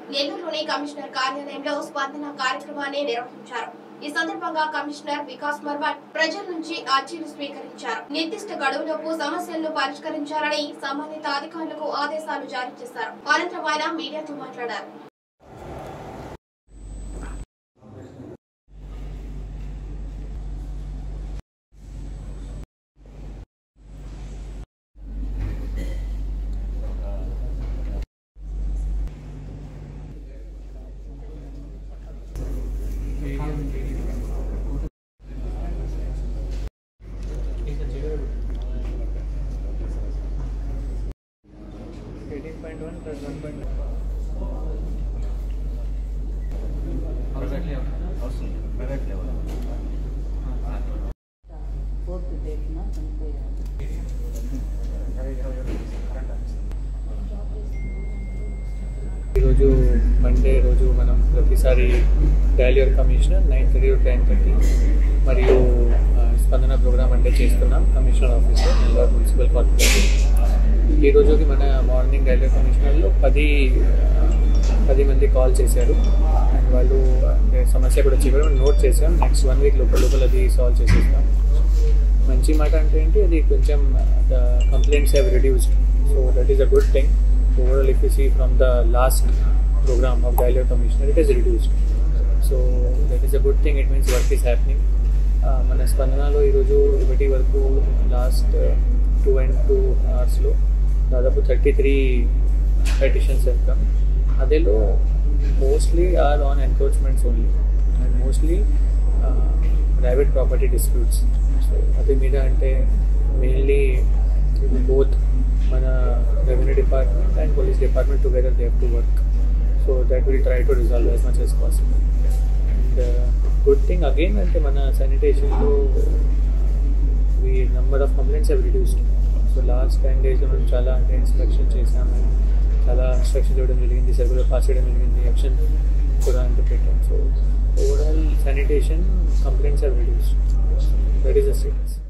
నెల్లూరులోని కమిషనర్ కార్యాలయంలో స్పందన కార్యక్రమాన్ని నిర్వహించారు ఈ సందర్భంగా కమిషనర్ వికాస్ మర్మట్ ప్రజల నుంచి అర్జీలు స్వీకరించారు నిర్దిష్ట గడువులోపు సమస్యలను పరిష్కరించాలని సంబంధిత అధికారులకు ఆదేశాలు జారీ చేశారు అనంతరం ఆయన మీడియాతో మాట్లాడారు eighteen point one plus one point fourth డేట్న చనిపోయారు ఈరోజు మండే రోజు మనం ప్రతిసారి dial your commissioner nine thirty ten thirty మరియు ఆ, స్పందన ప్రోగ్రామ్ అంటే చేస్తున్నాం కమిషనర్ ఆఫీస్లో నెల్లూరు మున్సిపల్ కార్పొరేషన్ ఈ రోజుకి మన మార్నింగ్ డైలియర్ కమిషనర్లో పది ఆ, పది మంది కాల్ చేశారు అండ్ వాళ్ళు అంటే సమస్య కూడా చెప్పారు మనం నోట్ చేసాం నెక్స్ట్ వన్ వీక్ లోపల లోపల అది సాల్వ్ చేసేస్తాం మంచి మాట అంటే ఏంటి అది కొంచెం the complaints have reduced so that is uh good thing overall if you see from the last programme of dial your commissioner it is reduced so that is uh good thing it means work is happening మన స్పందనలో ఈరోజు ఇప్పటి వరకు last two and two అవర్స్లో దాదాపు thirty three petitions వెళ్తాం అదేలో mostly are on encroachments only and mostly private property disputes so అది మీద అంటే మెయిన్లీ బోత్ మన revenue department and police department together they have to work so that will try to resolve as much as possible and good thing again అంటే మన శానిటేషన్లో ఈ number of complaints have reduced so last ten డేస్లో మనం చాలా అంటే inspection చేసాము చాలా ఇన్స్ట్రక్షన్ ఇవ్వడం జరిగింది సర్కులర్ పాస్ చేయడం జరిగింది యాక్షన్ కూడా అంటే పెట్టాం so overall sanitation complaints have reduced that is the status